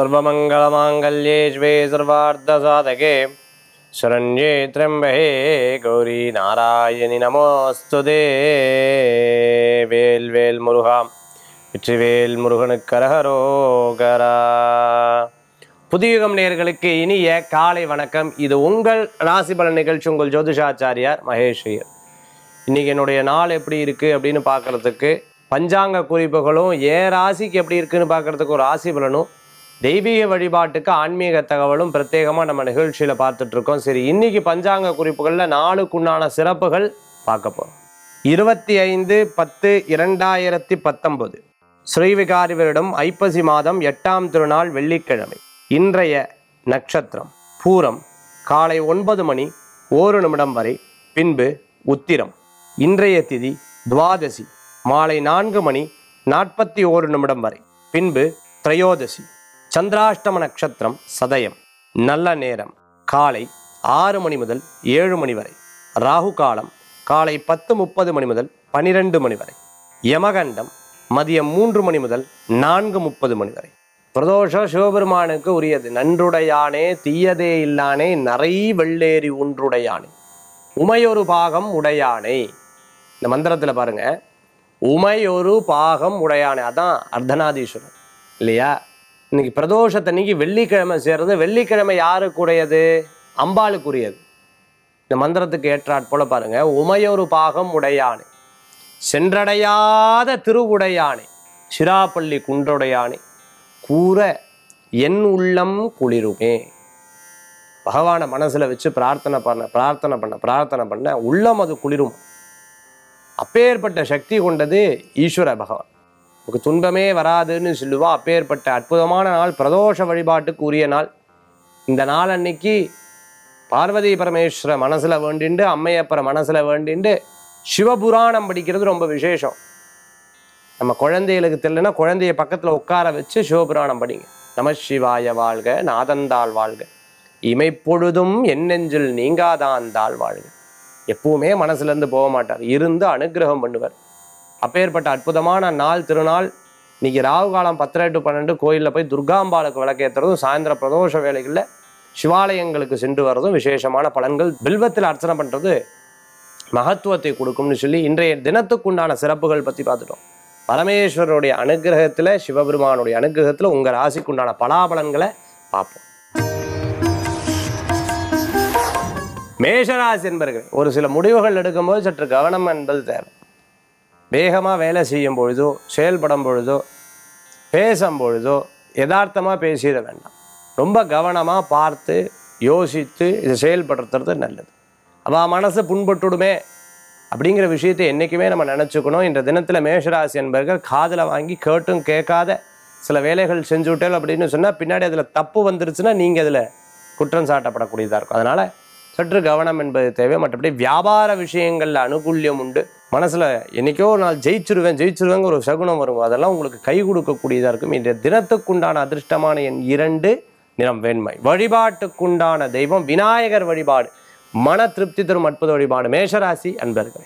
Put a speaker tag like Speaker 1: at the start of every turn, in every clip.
Speaker 1: सर्वमङ्गलमाङ्गल्ये शिवे सर्वार्धसाधके शरण्ये त्र्यम्बहे गौरी நாராயணி நமோஸ்துதே வேல் வேல் முருகா வெற்றிவேல் முருகனுக்கு கரகரோகரா புதியுகம் நேயர்களுக்கு இனிய காலை வணக்கம் இது உங்கள் ராசி பலன் நிகழ்ச்சி உங்கள் ஜோதிஷாச்சாரியார் மகேஷ் ஐயர் இன்னைக்கு என்னுடைய நாள் எப்படி இருக்கு அப்படின்னு பார்க்கறதுக்கு பஞ்சாங்க குறிப்புகளும் ஏன் ராசிக்கு எப்படி இருக்குன்னு பார்க்கறதுக்கு ஒரு ராசி பலனும் தெய்வீக வழிபாட்டுக்கு ஆன்மீக தகவலும் பிரத்யேகமாக நம்ம நிகழ்ச்சியில் பார்த்துட்டு இருக்கோம் சரி இன்னைக்கு பஞ்சாங்க குறிப்புகளில் நாளுக்குண்டான சிறப்புகள் பார்க்க போகிறோம் இருபத்தி ஐந்து பத்து இரண்டாயிரத்தி பத்தொன்பது ஸ்ரீவிகாரி வருடம் ஐப்பசி மாதம் எட்டாம் திருநாள் வெள்ளிக்கிழமை இன்றைய நட்சத்திரம் பூரம் காலை ஒன்பது மணி ஓரு நிமிடம் வரை பின்பு உத்திரம் இன்றைய திதி துவாதசி மாலை நான்கு மணி நாற்பத்தி ஓரு நிமிடம் வரை பின்பு திரையோதசி சந்திராஷ்டம நட்சத்திரம் சதயம் நல்ல நேரம் காலை ஆறு மணி முதல் ஏழு மணி வரை ராகு காலம் காலை பத்து முப்பது மணி முதல் பனிரெண்டு மணி வரை யமகண்டம் மதியம் மூன்று மணி முதல் நான்கு முப்பது மணி வரை பிரதோஷம் சிவபெருமானுக்கு உரியது நன்றுடையானே தீயதே இல்லானே நரை வெள்ளேரி ஒன்றுடையானே உமையொரு பாகம் உடையானே இந்த மந்திரத்தில் பாருங்க உமையொரு பாகம் உடையானே அதான் அர்த்தநாதீஸ்வரர் இல்லையா இன்னைக்கு பிரதோஷத்தன்னைக்கு வெள்ளிக்கிழமை சேர்றது வெள்ளிக்கிழமை யாருக்கு உடையது அம்பாளுக்குரியது இந்த மந்திரத்துக்கு ஏற்றாற் போல பாருங்க உமையொரு பாகம் உடையானே சென்றடையாத திருவுடையானே சிராப்பள்ளி குன்றுடையானே கூற என் உள்ளம் குளிருமே பகவானை மனசுல வச்சு பிரார்த்தனை பண்ண பிரார்த்தனை பண்ண பிரார்த்தனை பண்ண உள்ளம் அது குளிரும் அப்பேற்பட்ட சக்தி கொண்டது ஈஸ்வர பகவான் நமக்கு துன்பமே வராதுன்னு சொல்லுவா அப்பேற்பட்ட அற்புதமான நாள் பிரதோஷ வழிபாட்டுக்கு உரிய நாள் இந்த நாள் அன்னைக்கு பார்வதி பரமேஸ்வர மனசுல வேண்டிண்டு அம்மையப்பரை மனசுல வேண்டிண்டு சிவபுராணம் படிக்கிறது ரொம்ப விசேஷம் நம்ம குழந்தைகளுக்கு தெரியலனா குழந்தைய பக்கத்துல உட்கார வச்சு சிவபுராணம் படிங்க நம சிவாய வாழ்க நாதந்தாள் வாழ்க இமைப்பொழுதும் என் நெஞ்சில் நீங்காதாந்தாள் வாழ்க எப்பவுமே மனசுல இருந்து போக மாட்டார் இருந்து அனுக்கிரகம் பண்ணுவார் அப்பேற்பட்ட அற்புதமான நாள் திருநாள் இன்னைக்கு ராகு காலம் பத்தரை டு பன்னெண்டு கோயிலில் போய் துர்காம்பாளுக்கு விளக்கேற்றுறதும் சாயந்தர பிரதோஷ வேலைகளில் சிவாலயங்களுக்கு சென்று வர்றதும் விசேஷமான பலன்கள் பில்வத்தில் அர்ச்சனை பண்ணுறது மகத்துவத்தை கொடுக்கும்னு சொல்லி இன்றைய தினத்துக்குண்டான சிறப்புகள் பற்றி பார்த்துட்டோம் பரமேஸ்வரருடைய அனுகிரகத்தில் சிவபெருமானுடைய அனுகிரகத்தில் உங்கள் ராசிக்குண்டான பலாபலன்களை பார்ப்போம் மேஷராசி என்பர்கள் ஒரு சில முடிவுகள் எடுக்கும்போது சற்று கவனம் என்பது தேவை வேகமாக வேலை செய்யும் பொழுதோ செயல்படும் பொழுதோ பேசும் பொழுதோ யதார்த்தமாக பேசிட வேண்டாம் ரொம்ப கவனமாக பார்த்து யோசித்து இதை செயல்படுத்துறது நல்லது அவள் மனசு புண்பட்டுடுமே அப்படிங்கிற விஷயத்தை என்றைக்குமே நம்ம நினச்சிக்கணும் இந்த தினத்தில் மேஷராசி என்பர்கள் காதில் வாங்கி கேட்டும் கேட்காத சில வேலைகள் செஞ்சு விட்டேன் அப்படின்னு சொன்னால் பின்னாடி அதில் தப்பு வந்துருச்சுன்னா நீங்கள் அதில் குற்றம் சாட்டப்படக்கூடியதாக இருக்கும் அதனால் சற்று கவனம் என்பது தேவை மற்றபடி வியாபார விஷயங்களில் அனுகூல்யம் உண்டு மனசில் என்னைக்கோ ஒரு நாள் ஜெயிச்சிருவேன் ஜெயிச்சிருவேங்க ஒரு சகுனம் வரும் அதெல்லாம் உங்களுக்கு கை கொடுக்கக்கூடியதாக இருக்கும் இன்றைய தினத்துக்குண்டான அதிர்ஷ்டமான எண் இரண்டு நிறம் வெண்மை வழிபாட்டுக்குண்டான தெய்வம் விநாயகர் வழிபாடு மன திருப்தி தரும் அற்புத வழிபாடு மேஷராசி அன்பர்களே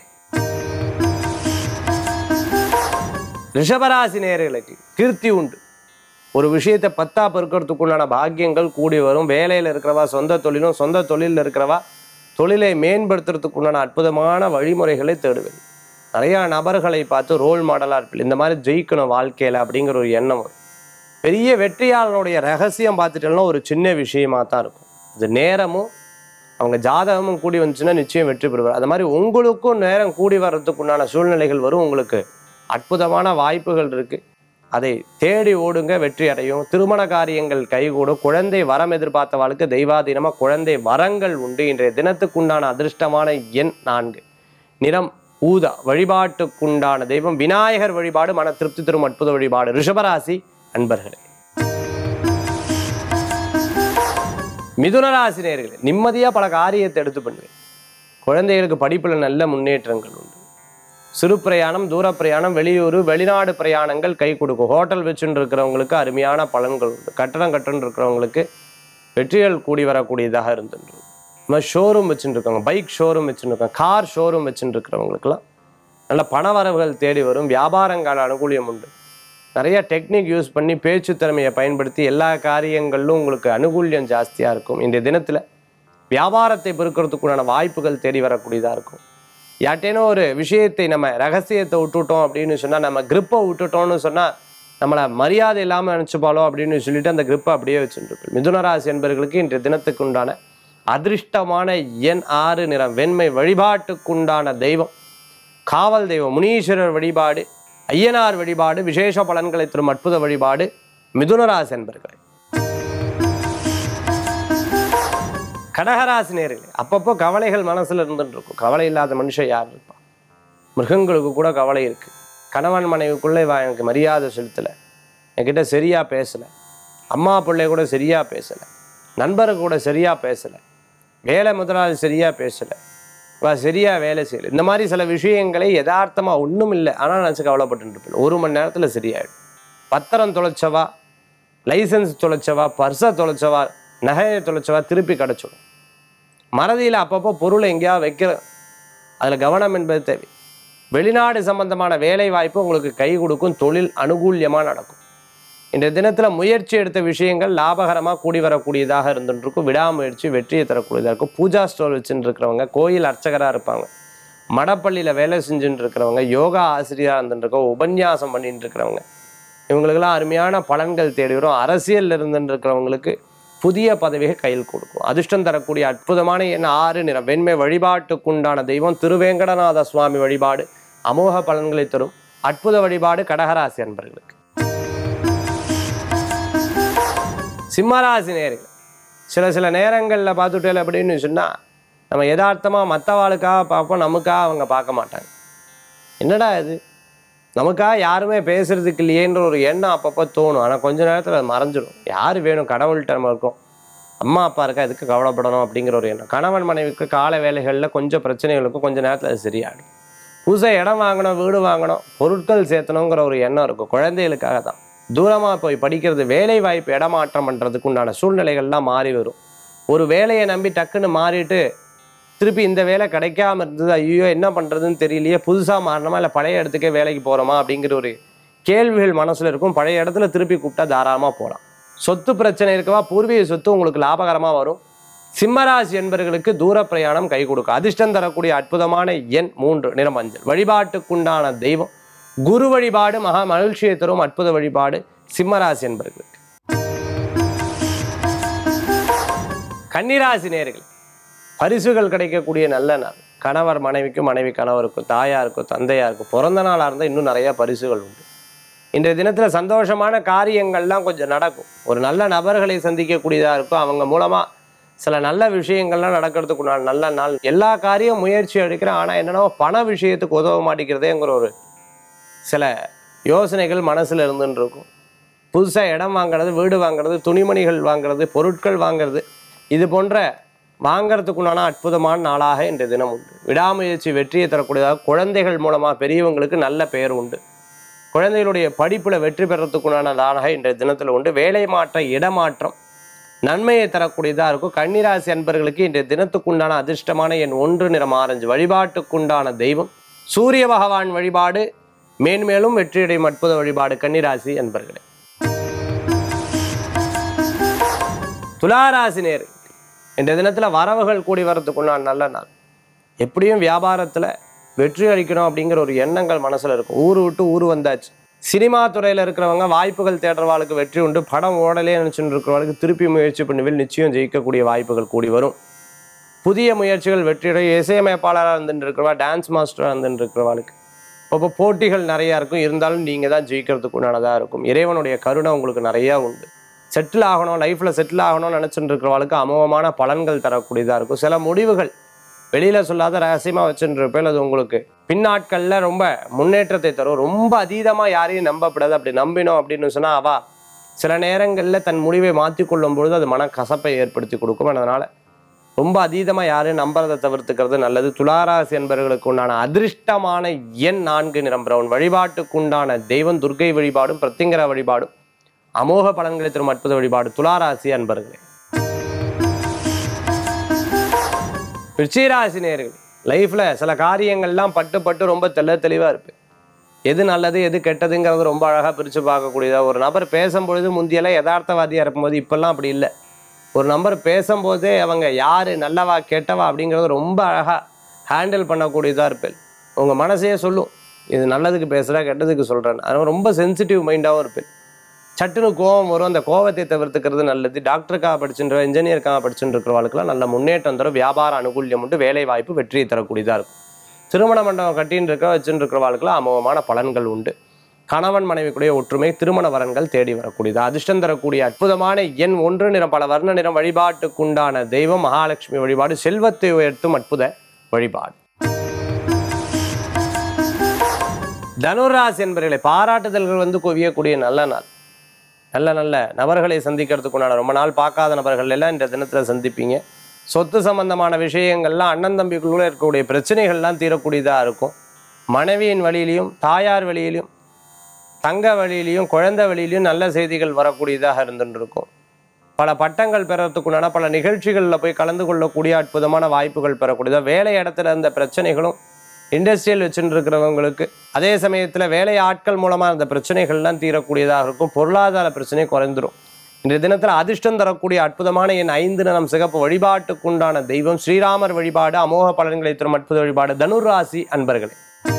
Speaker 1: ரிஷபராசி நேயர்களுக்கு கீர்த்தி உண்டு ஒரு விஷயத்தை பத்தா பெருக்கிறதுக்குண்டான பாக்கியங்கள் கூடி வரும் வேலையில் இருக்கிறவா சொந்த தொழிலும் சொந்த தொழிலில் இருக்கிறவா தொழிலை மேம்படுத்துறதுக்குண்டான அற்புதமான வழிமுறைகளை தேடுவேன் நிறையா நபர்களை பார்த்து ரோல் மாடலாக இருப்பில் இந்த மாதிரி ஜெயிக்கணும் வாழ்க்கையில் அப்படிங்கிற ஒரு எண்ணம் வரும் பெரிய வெற்றியாளனுடைய ரகசியம் பார்த்துட்டோம்னா ஒரு சின்ன விஷயமா தான் இருக்கும் அது நேரமும் அவங்க ஜாதகமும் கூடி வந்துச்சுன்னா நிச்சயம் வெற்றி பெறுவார் அது மாதிரி உங்களுக்கும் நேரம் கூடி வர்றதுக்குண்டான சூழ்நிலைகள் வரும் உங்களுக்கு அற்புதமான வாய்ப்புகள் இருக்குது அதை தேடி ஓடுங்க வெற்றி அடையும் திருமண காரியங்கள் கைகூடும் குழந்தை வரம் எதிர்பார்த்தவாளுக்கு தெய்வாதீனமாக குழந்தை வரங்கள் உண்டு இன்றைய தினத்துக்குண்டான அதிர்ஷ்டமான எண் நான்கு நிறம் ஊதா வழிபாட்டுக்குண்டான தெய்வம் விநாயகர் வழிபாடு மன திருப்தி தரும் அற்புத வழிபாடு ரிஷபராசி அன்பர்களே மிதுனராசி நேயர்களே நிம்மதியாக பல காரியத்தை எடுத்து பண்ணுவேன் குழந்தைகளுக்கு படிப்பில் நல்ல முன்னேற்றங்கள் உண்டு சிறு பிரயாணம் தூர பிரயாணம் வெளியூர் வெளிநாடு பிரயாணங்கள் கை கொடுக்கும் ஹோட்டல் வச்சுன்னு இருக்கிறவங்களுக்கு அருமையான பலன்கள் உண்டு கட்டடம் கட்டுன்னு இருக்கிறவங்களுக்கு வெற்றிகள் கூடி வரக்கூடியதாக இருந்துட்டு நம்ம ஷோரூம் வச்சுட்டு இருக்காங்க பைக் ஷோரூம் வச்சுட்டு இருக்காங்க கார் ஷோரூம் வச்சுட்டு இருக்கிறவங்களுக்குலாம் நல்ல பண வரவுகள் தேடி வரும் வியாபாரங்கான அனுகூலியம் உண்டு நிறைய டெக்னிக் யூஸ் பண்ணி பேச்சு திறமையை பயன்படுத்தி எல்லா காரியங்களிலும் உங்களுக்கு அனுகூல்யம் ஜாஸ்தியாக இருக்கும் இன்றைய தினத்தில் வியாபாரத்தை பெருக்கிறதுக்குண்டான வாய்ப்புகள் தேடி வரக்கூடியதாக இருக்கும் யார்ட்டேனும் ஒரு விஷயத்தை நம்ம ரகசியத்தை விட்டுட்டோம் அப்படின்னு சொன்னால் நம்ம grip-அ விட்டுட்டோம்னு சொன்னால் நம்மளை மரியாதை இல்லாமல் நினச்சிப்பாலோ அப்படின்னு சொல்லிட்டு அந்த grip-அ அப்படியே வச்சுருப்போம் மிதுனராசி என்பவர்களுக்கு இன்றைய தினத்துக்கு உண்டான அதிர்ஷ்டமான எண் ஆறு நிறம் வெண்மை வழிபாட்டுக்குண்டான தெய்வம் காவல் தெய்வம் முனீஸ்வரர் வழிபாடு ஐயனார் வழிபாடு விசேஷ பலன்களை தரும் அற்புத வழிபாடு மிதுனராசி என்பர்களே கடகராசி நேர்களே அப்பப்போ கவலைகள் மனசுல இருந்துட்டு இருக்கும் கவலை இல்லாத மனுஷன் யார் இருப்பா மிருகங்களுக்கு கூட கவலை இருக்கு கணவன் மனைவிக்குள்ளே வா எனக்கு மரியாதை செலுத்தலை என்கிட்ட சரியா பேசலை அம்மா பிள்ளை கூட சரியா பேசலை நண்பருக்கு கூட சரியா பேசலை வேலை முதலாளி சரியா பேசலை வா சரியா வேலை செய்யலை இந்த மாதிரி சில விஷயங்களை யதார்த்தமாக ஒன்றும் இல்லை ஆனால் நினச்சி கவலைப்பட்டு இருப்பேன் ஒரு மணி நேரத்தில் சரியாயிடும் பத்திரம் தொலைச்சவா லைசன்ஸ் தொலைச்சவா பர்ஸை தொலைச்சவா நகையை தொலைச்சவா திருப்பி கிடச்சிடும் மறதியில் அப்பப்போ பொருளை எங்கேயாவது வைக்கிற அதில் கவனம் என்பது தேவை வெளிநாடு சம்பந்தமான வேலை வாய்ப்பு உங்களுக்கு கை கொடுக்கும் தொழில் அனுகூல்யமாக நடக்கும் இன்றைய தினத்தில் முயற்சி எடுத்த விஷயங்கள் லாபகரமாக கூடி வரக்கூடியதாக இருந்துட்டு இருக்கும் விடாமுயற்சி வெற்றியை தரக்கூடியதாக இருக்கும் பூஜா ஸ்டோர் வச்சுட்டு இருக்கிறவங்க கோயில் அர்ச்சகராக இருப்பாங்க மடப்பள்ளியில் வேலை செஞ்சுட்டு இருக்கிறவங்க யோகா ஆசிரியராக இருந்துட்டு இருக்கவங்க உபன்யாசம் பண்ணிட்டு இருக்கிறவங்க இவங்களுக்கெல்லாம் அருமையான பலன்கள் தேடி வரும் அரசியலில் இருந்துட்டு இருக்கிறவங்களுக்கு புதிய பதவியை கையில் கொடுக்கும் அதிர்ஷ்டம் தரக்கூடிய அற்புதமான எண் ஆறு நிறம் வெண்மை வழிபாட்டுக்குண்டான தெய்வம் திருவேங்கடநாத சுவாமி வழிபாடு அமோக பலன்களை தரும் அற்புத வழிபாடு கடகராசி அன்பர்களுக்கு சிம்மராசி நேர்கள் சில சில நேரங்களில் பார்த்துட்டேன் அப்படின்னு சொன்னால் நம்ம யதார்த்தமாக மற்றவாளுக்காக பார்ப்போம் நமக்காக அவங்க பார்க்க மாட்டாங்க என்னடா இது நமக்காக யாருமே பேசுறதுக்கு இல்லையேன்ற ஒரு எண்ணம் அப்பப்போ தோணும் ஆனால் கொஞ்ச நேரத்தில் அது மறைஞ்சிடும் யார் வேணும் கடவுள்கிட்ட நம்ம இருக்கோம் அம்மா அப்பா இருக்கா இதுக்கு கவலைப்படணும் அப்படிங்கிற ஒரு எண்ணம் கணவன் மனைவிக்கு கால வேலைகளில் கொஞ்சம் பிரச்சனைகளுக்கும் கொஞ்ச நேரத்தில் அது சரியாகும் புதுசாக இடம் வாங்கணும் வீடு வாங்கணும் பொருட்கள் சேர்த்தணுங்கிற ஒரு எண்ணம் இருக்கும் குழந்தைகளுக்காக தான் தூரமாக போய் படிக்கிறது வேலை வாய்ப்பு இடமாற்றம் பண்ணுறதுக்கு உண்டான சூழ்நிலைகள்லாம் மாறி வரும் ஒரு வேலையை நம்பி டக்குன்னு மாறிட்டு திருப்பி இந்த வேலை கிடைக்காம இருந்தது ஐயோ என்ன பண்ணுறதுன்னு தெரியலையே புதுசாக மாறணுமா இல்லை பழைய இடத்துக்கே வேலைக்கு போகிறோமா அப்படிங்கிற ஒரு கேள்விகள் மனசில் இருக்கும் பழைய இடத்துல திருப்பி கூப்பிட்டா தாராளமாக போகலாம் சொத்து பிரச்சனை இருக்கவா பூர்வீக சொத்து உங்களுக்கு லாபகரமாக வரும் சிம்மராசி என்பவர்களுக்கு தூர பிரயாணம் கை கொடுக்கும் அதிர்ஷ்டம் தரக்கூடிய அற்புதமான எண் மூன்று நிறம் மஞ்சள் வழிபாட்டுக்குண்டான தெய்வம் குரு வழிபாடு மகா மகிழ்ச்சியை தரும் அற்புத வழிபாடு சிம்மராசி என்பவர்களுக்கு கன்னிராசி நேர்கள் பரிசுகள் கிடைக்கக்கூடிய நல்ல நாள் கணவர் மனைவிக்கும் மனைவி கணவருக்கும் தாயாருக்கும் தந்தையாருக்கும் பிறந்த நாளாக இருந்தால் இன்னும் நிறைய பரிசுகள் உண்டு இன்றைய தினத்தில் சந்தோஷமான காரியங்கள்லாம் கொஞ்சம் நடக்கும் ஒரு நல்ல நபர்களை சந்திக்கக்கூடியதாக இருக்கும் அவங்க மூலமாக சில நல்ல விஷயங்கள்லாம் நடக்கிறதுக்கு நான் நல்ல நாள் எல்லா காரியம் முயற்சி எடுக்கிறேன் ஆனால் என்னென்னா பண விஷயத்துக்கு உதவ மாட்டேங்கிறதேங்கிற ஒரு சில யோசனைகள் மனசில் இருந்துன்னு இருக்கும் புதுசாக இடம் வாங்குறது வீடு வாங்குறது துணிமணிகள் வாங்குறது பொருட்கள் வாங்குறது இது போன்ற வாங்கறதுக்குண்டான அற்புதமான நாளாக இன்றைய தினம் உண்டு விடாமுயற்சி வெற்றியை தரக்கூடியதாக குழந்தைகள் மூலமாக பெரியவங்களுக்கு நல்ல பெயர் உண்டு குழந்தைகளுடைய படிப்பில் வெற்றி பெறத்துக்குண்டான நாளாக இன்றைய தினத்தில் உண்டு வேலை மாற்றம் இடமாற்றம் நன்மையை தரக்கூடியதாக இருக்கும் கன்னிராசி அன்பர்களுக்கு இன்றைய தினத்துக்குண்டான அதிர்ஷ்டமான என் ஒன்று நிறம் ஆரஞ்சு வழிபாட்டுக்குண்டான தெய்வம் சூரிய பகவான் வழிபாடு மேன்மேலும் வெற்றியடையும் அற்புத வழிபாடு கன்னிராசி அன்பர்களே துளாராசி நேர் இந்த தினத்தில் வரவுகள் கூடி வரத்துக்குண்டான நல்ல நாள் எப்படியும் வியாபாரத்தில் வெற்றி அளிக்கணும் அப்படிங்கிற ஒரு எண்ணங்கள் மனசில் இருக்கும் ஊர் விட்டு ஊர் வந்தாச்சு சினிமா துறையில் இருக்கிறவங்க வாய்ப்புகள் தேடுறவாளுக்கு வெற்றி உண்டு படம் ஓடலே நினச்சிட்டு இருக்கிறவளுக்கு திருப்பி முயற்சி பண்ணுவில் நிச்சயம் ஜெயிக்கக்கூடிய வாய்ப்புகள் கூடி வரும் புதிய முயற்சிகள் வெற்றியடைய இசையமைப்பாளராக இருந்துட்டு இருக்கிறவா டான்ஸ் மாஸ்டராக இருந்துட்டு இருக்கிறவாளுக்கு இப்போ போட்டிகள் நிறையா இருக்கும் இருந்தாலும் நீங்கள் தான் ஜெயிக்கிறதுக்கு உண்டானதாக இருக்கும் இறைவனுடைய கருணை உங்களுக்கு நிறையா உண்டு செட்டில் ஆகணும் லைஃப்பில் செட்டில் ஆகணும்னு நினச்சிட்டு இருக்கிறவளுக்கு அமோகமான பலன்கள் தரக்கூடியதாக இருக்கும் சில முடிவுகள் வெளியில் சொல்லாத ரகசியமாக வச்சுருப்பேன் அது உங்களுக்கு பின்னாட்களில் ரொம்ப முன்னேற்றத்தை தரும் ரொம்ப அதீதமாக யாரையும் நம்பப்படாது அப்படி நம்பினோம் அப்படின்னு சொன்னால் அவா சில நேரங்களில் தன் முடிவை மாற்றிக்கொள்ளும் பொழுது அது மனக்கசப்பை ஏற்படுத்தி கொடுக்கும் அதனால் ரொம்ப அதீதமாக யாரையும் நம்புறதை தவிர்த்துக்கிறது நல்லது துளாராசி என்பவர்களுக்கு உண்டான அதிர்ஷ்டமான எண் நான்கு நிறம் பிரவுன் வழிபாட்டுக்கு உண்டான தெய்வம் துர்க்கை வழிபாடும் பிரத்திங்கர வழிபாடும் அமோக பலன்களை தரும் அற்புத வழிபாடு துளாராசி அன்பர்களே விருச்சிகராசி நேர்கள் லைஃப்பில் சில காரியங்கள்லாம் பட்டு பட்டு ரொம்ப தெள்ள தெளிவாக இருப்பேன் எது நல்லது எது கெட்டதுங்கிறது ரொம்ப அழகாக பிரித்து பார்க்கக்கூடியதா ஒரு நபர் பேசும்பொழுது முந்தியெல்லாம் யதார்த்தவாதியாக இருக்கும்போது இப்போல்லாம் அப்படி இல்லை ஒரு நம்பர் பேசும்போதே அவங்க யார் நல்லவா கெட்டவா அப்படிங்கிறது ரொம்ப அழகாக ஹேண்டில் பண்ணக்கூடியதாக இருப்பேன் உங்கள் மனசையே சொல்லும் இது நல்லதுக்கு பேசுகிறா கெட்டதுக்கு சொல்கிறேன் அதனால் ரொம்ப சென்சிட்டிவ் மைண்டாகவும் இருப்பேன் சட்டுன்னு கோவம் வரும் அந்த கோவத்தை தவிர்த்துக்கிறது நல்லது டாக்டருக்காக படிச்சுன்ற இன்ஜினியருக்காக படிச்சுட்டு இருக்கிறவங்களுக்குலாம் நல்ல முன்னேற்றம் தரும் வியாபார அனுகூல்யம் உண்டு வேலை வாய்ப்பு வெற்றியை தரக்கூடியதாக இருக்கும் திருமண மண்டபம் கட்டின்னு இருக்க வச்சுட்டு இருக்கிறவங்களுக்குலாம் அமோகமான பலன்கள் உண்டு கணவன் மனைவிக்குடைய ஒற்றுமை திருமண வரன்கள் தேடி வரக்கூடியது அதிர்ஷ்டம் தரக்கூடிய அற்புதமான எண் ஒன்று நிறம் பல வர்ண நிறம் வழிபாட்டுக்குண்டான தெய்வம் மகாலட்சுமி வழிபாடு செல்வத்தை உயர்த்தும் அற்புத வழிபாடு தனுராசி என்பவர்களை பாராட்டுதல்கள் வந்து குவியக்கூடிய நல்ல நாள் நல்ல நல்ல நபர்களை சந்திக்கிறதுக்குண்டான ரொம்ப நாள் பார்க்காத நபர்கள் எல்லாம் இந்த தினத்தில் சந்திப்பீங்க சொத்து சம்பந்தமான விஷயங்கள்லாம் அண்ணன் தம்பிக்குள்ளே இருக்கக்கூடிய பிரச்சனைகள்லாம் தீரக்கூடியதாக இருக்கும் மனைவியின் வழியிலையும் தாயார் வழியிலையும் தங்க வழியிலையும் குழந்தை வழியிலையும் நல்ல செய்திகள் வரக்கூடியதாக இருந்துட்டு இருக்கும் பல பட்டங்கள் பெறத்துக்குண்டான பல நிகழ்ச்சிகளில் போய் கலந்து கொள்ளக்கூடிய அற்புதமான வாய்ப்புகள் பெறக்கூடியதாக வேலை இடத்துல இருந்த பிரச்சனைகளும் இண்டஸ்ட்ரியல் வச்சுட்டு இருக்கிறவங்களுக்கு அதே சமயத்தில் வேலை ஆட்கள் மூலமாக இருந்த பிரச்சனைகள்லாம் தீரக்கூடியதாக இருக்கும் பொருளாதார பிரச்சனை குறைந்துரும் இன்றைய தினத்தில் அதிர்ஷ்டம் தரக்கூடிய அற்புதமான என் ஐந்து நிறம் சிகப்பு வழிபாட்டுக்குண்டான தெய்வம் ஸ்ரீராமர் வழிபாடு அமோக பலன்களை தரும் அற்புத வழிபாடு தனுராசி அன்பர்களே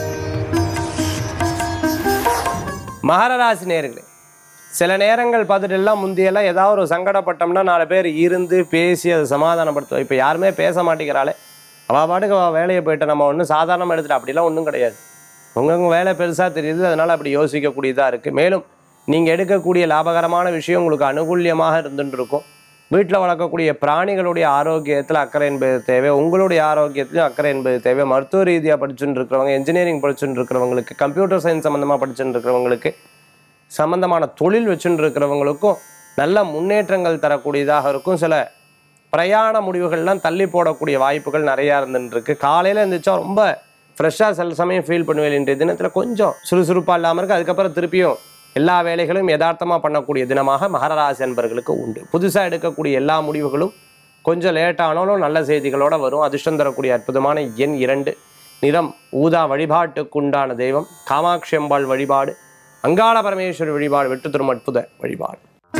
Speaker 1: மகர ராசி நேர்களே சில நேரங்கள் பார்த்துட்டு எல்லாம் முந்தியெல்லாம் ஏதாவது ஒரு சங்கடப்பட்டோம்னா நாலு பேர் இருந்து பேசி அதை சமாதானப்படுத்துவோம் இப்போ யாருமே பேச மாட்டேங்கிறாளே அவள் பாட்டுக்கு அவள் வேலையை போயிட்டு நம்ம ஒன்றும் சாதாரணமாக எடுத்துட்டு அப்படிலாம் ஒன்றும் கிடையாது உங்கவுங்க வேலை பெருசாக தெரியுது அதனால் அப்படி யோசிக்கக்கூடியதாக இருக்குது மேலும் நீங்கள் எடுக்கக்கூடிய லாபகரமான விஷயம் உங்களுக்கு அனுகூல்யமாக இருந்துட்டு இருக்கும் வீட்டில் வளர்க்கக்கூடிய பிராணிகளுடைய ஆரோக்கியத்தில் அக்கறை என்பது தேவை உங்களுடைய ஆரோக்கியத்திலும் அக்கறை என்பது தேவை மருத்துவ ரீதியாக படிச்சுட்டு இருக்கிறவங்க இன்ஜினியரிங் படிச்சுட்டு இருக்கிறவங்களுக்கு கம்ப்யூட்டர் சயின்ஸ் சம்மந்தமாக படிச்சுட்டு இருக்கிறவங்களுக்கு சம்பந்தமான தொழில் வச்சுட்டு இருக்கிறவங்களுக்கும் நல்ல முன்னேற்றங்கள் தரக்கூடியதாக இருக்கும் சில பிரயாண முடிவுகள்லாம் தள்ளி போடக்கூடிய வாய்ப்புகள் நிறையா இருந்துட்டு இருக்கு காலையில் இருந்துச்சா ரொம்ப ஃப்ரெஷ்ஷாக சில சமயம் ஃபீல் பண்ணுவேன் இன்றைய தினத்தில் கொஞ்சம் சுறுசுறுப்பாக இல்லாமல் இருக்கு அதுக்கப்புறம் திருப்பியும் எல்லா வேலைகளும் யதார்த்தமாக பண்ணக்கூடிய தினமாக மகர ராசி அன்பர்களுக்கு உண்டு புதுசாக எடுக்கக்கூடிய எல்லா முடிவுகளும் கொஞ்சம் லேட் ஆனாலும் நல்ல செய்திகளோட வரும் அதிர்ஷ்டம் தரக்கூடிய அற்புதமான எண் இரண்டு நிறம் ஊதா வழிபாட்டுக்குண்டான தெய்வம் காமாட்சி அம்பாள் வழிபாடு அங்காள பரமேஸ்வரி வழிபாடு வெட்டு தரும் அற்புத வழிபாடு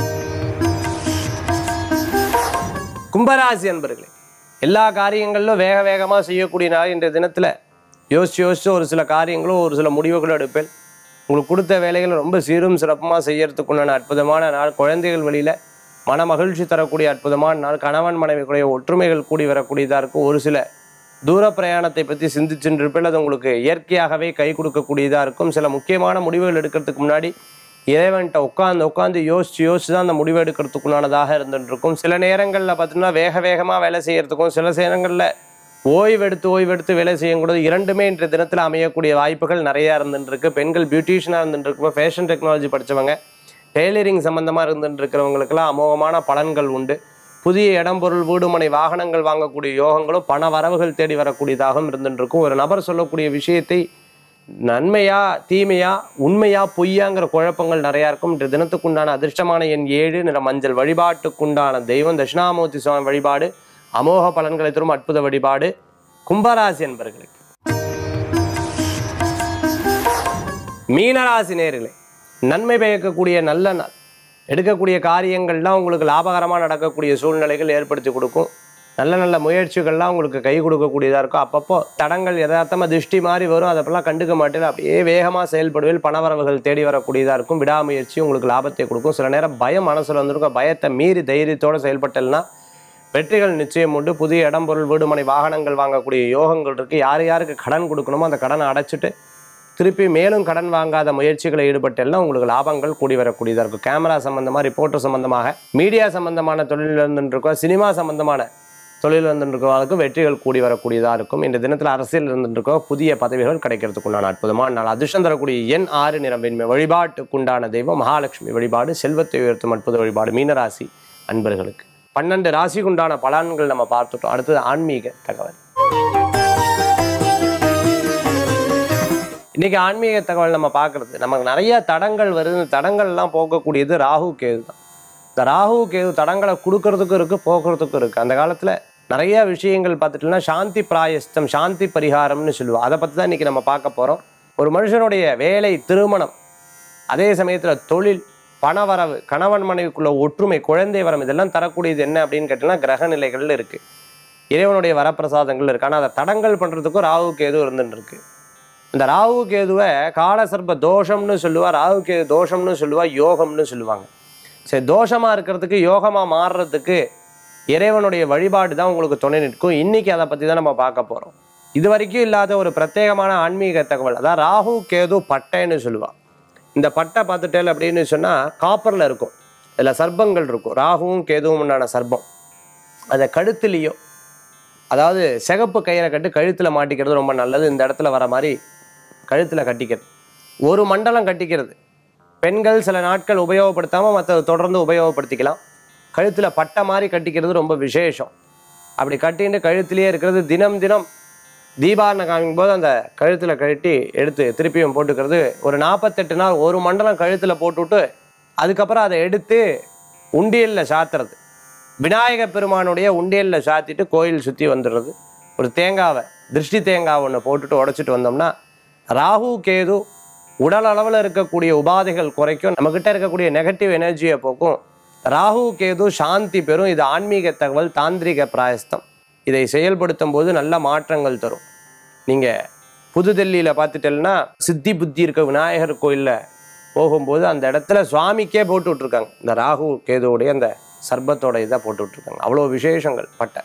Speaker 1: கும்பராசி அன்பர்களே எல்லா காரியங்களிலும் வேக வேகமாக செய்யக்கூடிய நாள் இன்றைய தினத்தில் யோசிச்சு யோசிச்சு ஒரு சில காரியங்களும் ஒரு சில முடிவுகளும் எடுப்பேன் உங்களுக்கு கொடுத்த வேலைகள் ரொம்ப சீரும் சிறப்புமாக செய்யறதுக்குண்டான அற்புதமான நாள் குழந்தைகள் வழியில் மன மகிழ்ச்சி தரக்கூடிய அற்புதமான நாள் கணவன் மனைவிக்குடைய ஒற்றுமைகள் கூடி வரக்கூடியதாக இருக்கும் ஒரு சில தூர பிரயாணத்தை பற்றி சிந்திச்சுட்டு இருப்பேன் அது உங்களுக்கு இயற்கையாகவே கை கொடுக்கக்கூடியதாக இருக்கும் சில முக்கியமான முடிவுகள் எடுக்கிறதுக்கு முன்னாடி இறைவன்கிட்ட உட்காந்து உட்காந்து யோசிச்சு யோசிச்சு தான் அந்த முடிவு எடுக்கிறதுக்குண்டானதாக இருந்துட்டு இருக்கும் சில நேரங்களில் பார்த்தீங்கன்னா வேக வேகமாக வேலை செய்யறதுக்கும் சில நேரங்களில் ஓய்வெடுத்து ஓய்வெடுத்து வேலை செய்யக்கூடாது இரண்டுமே இன்றைய தினத்தில் அமையக்கூடிய வாய்ப்புகள் நிறையா இருந்துட்டு இருக்கு பெண்கள் பியூட்டிஷியனாக இருந்துட்டு இருக்கப்போ ஃபேஷன் டெக்னாலஜி படித்தவங்க டெய்லரிங் சம்மந்தமாக இருந்துட்டு இருக்கிறவங்களுக்கெல்லாம் அமோகமான பலன்கள் உண்டு புதிய இடம் பொருள் வீடு மனை வாகனங்கள் வாங்கக்கூடிய யோகங்களும் பண வரவுகள் தேடி வரக்கூடியதாகவும் இருந்துட்டு இருக்கும் ஒரு நபர் சொல்லக்கூடிய விஷயத்தை நன்மையா தீமையா உண்மையா பொய்யாங்கிற குழப்பங்கள் நிறையா இருக்கும் இன்று தினத்துக்குண்டான அதிர்ஷ்டமான எண் ஏழு நிற மஞ்சள் வழிபாட்டுக்குண்டான தெய்வம் தட்சிணாமூர்த்தி சுவாமி வழிபாடு அமோக பலன்களை தரும் அற்புத வழிபாடு கும்பராசி என்பர்களுக்கு மீனராசி நேர்களே நன்மை பயக்கக்கூடிய நல்ல நாள் எடுக்கக்கூடிய காரியங்கள்லாம் உங்களுக்கு லாபகரமாக நடக்கக்கூடிய சூழ்நிலைகள் ஏற்படுத்தி கொடுக்கும் நல்ல நல்ல முயற்சிகள்லாம் உங்களுக்கு கை கொடுக்கக்கூடியதாக இருக்கும் அப்பப்போ தடங்கள் யதார்த்தமாக திருஷ்டி மாதிரி வரும் அதெல்லாம் கண்டுக்க மாட்டேன் அப்படியே வேகமாக செயல்படுவேல் பணவரவுகள் தேடி வரக்கூடியதாக இருக்கும் விடாமுயற்சி உங்களுக்கு லாபத்தை கொடுக்கும் சில நேரம் பயம் மனசில் வந்திருக்கும் பயத்தை மீறி தைரியத்தோடு செயல்பட்டல்னா வெற்றிகள் நிச்சயம் உண்டு புதிய இடம் பொருள் வீடுமனை வாகனங்கள் வாங்கக்கூடிய யோகங்கள் இருக்குது யார் யாருக்கு கடன் கொடுக்கணுமோ அந்த கடனை அடைச்சிட்டு திருப்பி மேலும் கடன் வாங்காத முயற்சிகளை ஈடுபட்டெல்லாம் உங்களுக்கு லாபங்கள் கூடி வரக்கூடியதாக இருக்கும் கேமரா சம்பந்தமாக ரிப்போர்ட்டர் சம்பந்தமாக மீடியா சம்பந்தமான தொழில் இருந்துருக்கோம் சினிமா சம்பந்தமான தொழில் இருந்துருக்கவங்களுக்கு வெற்றிகள் கூடி வரக்கூடியதாக இருக்கும் இந்த தினத்தில் அரசியல் இருந்துருக்கோம் புதிய பதவிகள் கிடைக்கிறதுக்குண்டான அற்புதமான நாள் அதிர்ஷ்டம் தரக்கூடிய எண் ஆறு நிறம் வெண்மை வழிபாட்டுக்குண்டான தெய்வம் மகாலட்சுமி வழிபாடு செல்வத்தை உயர்த்தும் அற்புத வழிபாடு மீனராசி அன்பர்களுக்கு பன்னெண்டு ராசிக்குண்டான பலன்கள் நம்ம பார்த்துட்டோம் அடுத்தது ஆன்மீக தகவல் இன்னைக்கு ஆன்மீக தகவல் நம்ம பார்க்கறது நமக்கு நிறைய தடங்கள் வருது இந்த தடங்கள்லாம் போக்கக்கூடியது ராகு கேது தான் இந்த ராகு கேது தடங்களை கொடுக்கறதுக்கும் இருக்குது போக்குறதுக்கும் இருக்குது அந்த காலத்தில் நிறைய விஷயங்கள் பார்த்துட்டோம்னா சாந்தி பிராயஸ்தம் சாந்தி பரிகாரம்னு சொல்லுவோம் அதை பற்றி தான் இன்றைக்கி நம்ம பார்க்க போகிறோம் ஒரு மனுஷனுடைய வேலை திருமணம் அதே சமயத்தில் தொழில் பணவரவு கணவன் மனைவிக்குள்ள ஒற்றுமை குழந்தை வரம் இதெல்லாம் தரக்கூடியது என்ன அப்படின்னு கேட்டீங்கன்னா கிரக நிலைகள் இருக்கு இறைவனுடைய வரப்பிரசாதங்கள் இருக்கு ஆனால் அதை தடங்கல் பண்ணுறதுக்கும் ராகு கேது இருந்துட்டு இருக்கு இந்த ராகு கேதுவை காலசர்ப்ப தோஷம்னு சொல்லுவா ராகு கேது தோஷம்னு சொல்லுவா யோகம்னு சொல்லுவாங்க சரி தோஷமாக இருக்கிறதுக்கு யோகமாக மாறுறதுக்கு இறைவனுடைய வழிபாடு தான் உங்களுக்கு துணை நிற்கும் இன்னைக்கு அதை பற்றி தான் நம்ம பார்க்க போகிறோம் இது வரைக்கும் இல்லாத ஒரு பிரத்யேகமான ஆன்மீக தகவல் அதான் ராகு கேது பட்டைன்னு சொல்லுவா இந்த பட்டை பார்த்துட்டேல் அப்படின்னு சொன்னால் காப்பரில் இருக்கும் இதில் சர்ப்பங்கள் இருக்கும் ராகுவும் கேதுவும் உண்டான சர்ப்பம் அதை கழுத்துலேயோ அதாவது சிகப்பு கயிறை கட்டு கழுத்தில் மாட்டிக்கிறது ரொம்ப நல்லது இந்த இடத்துல வர மாதிரி கழுத்தில் கட்டிக்கிறது ஒரு மண்டலம் கட்டிக்கிறது பெண்கள் சில நாட்கள் உபயோகப்படுத்தாமல் மற்ற தொடர்ந்து உபயோகப்படுத்திக்கலாம் கழுத்தில் பட்டை மாதிரி கட்டிக்கிறது ரொம்ப விசேஷம் அப்படி கட்டிட்டு கழுத்திலேயே இருக்கிறது தினம் தினம் தீபாரணை காமிக்கும் போது அந்த கழுத்தில் கழட்டி எடுத்து திருப்பியும் போட்டுக்கிறது ஒரு நாற்பத்தெட்டு நாள் ஒரு மண்டலம் கழுத்தில் போட்டுவிட்டு அதுக்கப்புறம் அதை எடுத்து உண்டியலில் சாத்துறது விநாயக பெருமானுடைய உண்டியலில் சாத்திட்டு கோயில் சுற்றி வந்துடுறது ஒரு தேங்காவை திருஷ்டி தேங்காய் ஒன்று போட்டுட்டு உடைச்சிட்டு வந்தோம்னா ராகு கேது உடல் அளவில் இருக்கக்கூடிய உபாதைகள் குறைக்கும் நம்மக்கிட்ட இருக்கக்கூடிய நெகட்டிவ் எனர்ஜியை போக்கும் ராகு கேது சாந்தி பெறும் இது ஆன்மீக தகவல் தாந்திரிக பிராயஸ்தம் இதை செயல்படுத்தும் போது நல்ல மாற்றங்கள் தரும் நீங்கள் புதுடெல்லியில் பார்த்துட்டேன்னா சித்தி புத்தி இருக்க விநாயகர் கோயிலில் போகும்போது அந்த இடத்துல சுவாமிக்கே போட்டு விட்ருக்காங்க இந்த ராகு கேதுவுடைய அந்த சர்பத்தோட இதை போட்டு விட்ருக்காங்க அவ்வளோ விசேஷங்கள் பட்ட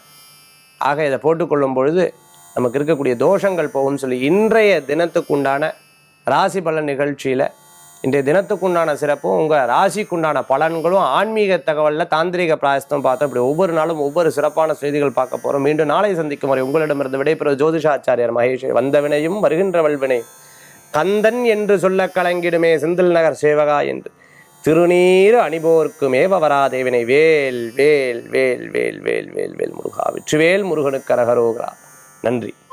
Speaker 1: ஆக இதை போட்டுக்கொள்ளும் பொழுது நமக்கு இருக்கக்கூடிய தோஷங்கள் போகும்னு சொல்லி இன்றைய தினத்துக்குண்டான ராசி பலன் நிகழ்ச்சியில் இன்றைய தினத்துக்குண்டான சிறப்பும் உங்கள் ராசிக்குண்டான பலன்களும் ஆன்மீக தகவலில் தாந்திரிக பிராயஸ்தம் பார்த்தோம் இப்படி ஒவ்வொரு நாளும் ஒவ்வொரு சிறப்பான செய்திகள் பார்க்க போகிறோம் மீண்டும் நாளை சந்திக்கும் வரை உங்களிடமிருந்து விடைபெறும் ஜோதிஷாச்சாரியார் மகேஷ் வந்த வினையும் வருகின்ற வல்வினை கந்தன் என்று சொல்ல கலங்கிடுமே செந்தில் நகர் சேவகா என்று திருநீறு அணிபோர்க்குமே வராதேவினை வேல் வேல் வேல் வேல் வேல் வேல் வேல் முருகா வெற்றிவேல் முருகனுக்கு அரகரோகரா நன்றி